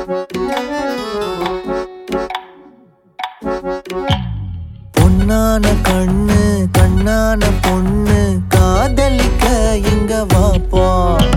பொன்னான கண்ணு கண்ணான பொண்ணு காதலிக்க இங்க வாப்பா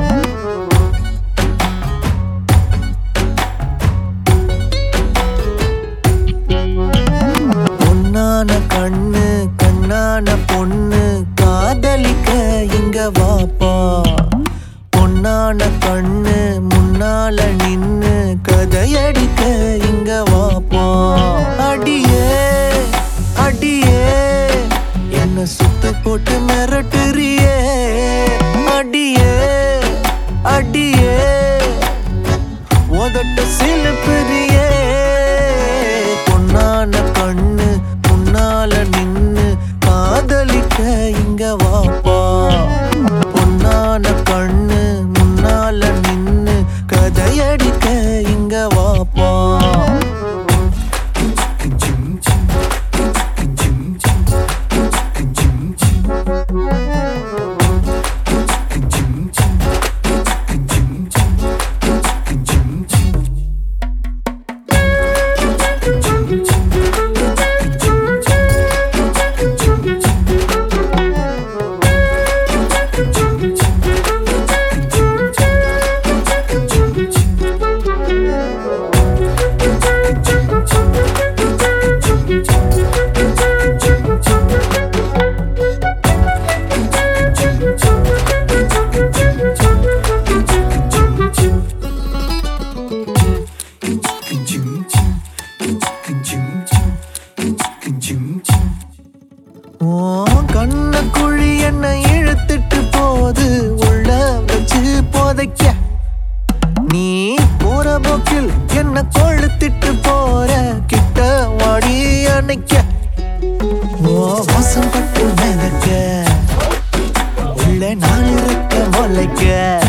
பொன்னான கண்ணு கண்ணான பொண்ணு காதலிக்க இங்க வாப்பா பொன்னான கண்ணு முன்னால நின்னு கதையடிக்க இங்க வாப்பா அடியே அடியே என்ன சுத்து போட்டு மிரட்டுறியே அடியே அடியே உதட்ட சிலுப்புறியே பொன்னான கண்ணு முன்னால நின்னு காதலிக்க இங்க வாப்பா பொன்னான கண்ணு முன்னால நின்னு கதையடிக்க இங்க வாப்பா உன் கண்ண குழி என்ன இழுத்துட்டு போது உள்ள வச்சு போதைக்க நீ போற போக்கில் என்ன கொழுத்திட்டு போற கிட்ட வாடி அணைக்க ஓ வாசம் பட்டு மிதக்க உள்ள நான் இருக்க முளைக்க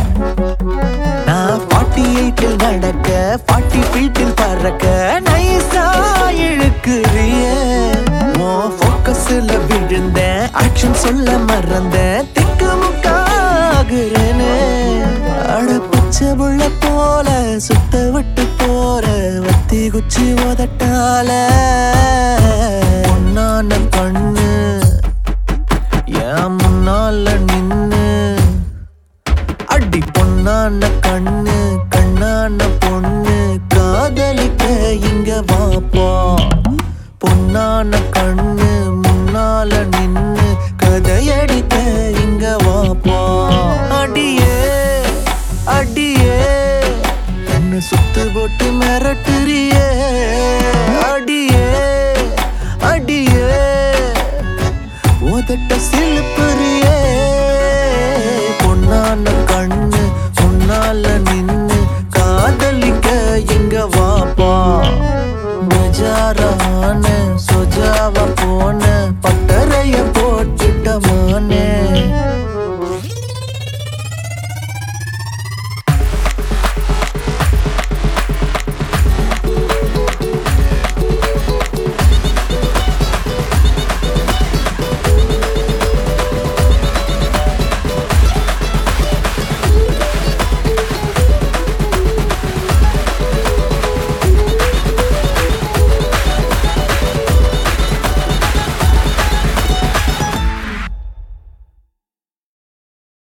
நான் ஃபார்ட்டி எயிட்டில் நடக்க ஃபார்ட்டி ஃபீட்டில் பறக்க நைஸா இழுக்குறிய உன் ஃபோக்கஸ்ல விழுந்தேன் ஆக்ஷன் சொல்ல மறந்தேன் திக்கு முக்காகுறேன்னு அட பச்சை புள்ள போல சுத்த விட்டு போற வத்தி குச்சி உதட்டால பொன்னான கண்ணு என் முன்னால நின்னு அடி பொன்னான கண்ணு கண்ணான பொண்ணு காதலிக்க இங்க வாப்பா பொன்னான கண்ணு முன்னால நின்னு கதையடிக்க இங்க வாப்பா அடியே அடியே என்ன சுத்து போட்டு மிரட்டுறியே அடியே அடியே உதட்ட சிலுப்புறியே பொன்னான கண்ணு முன்னால நின்னு காதலிக்க எங்க வாப்பா பெஜாரான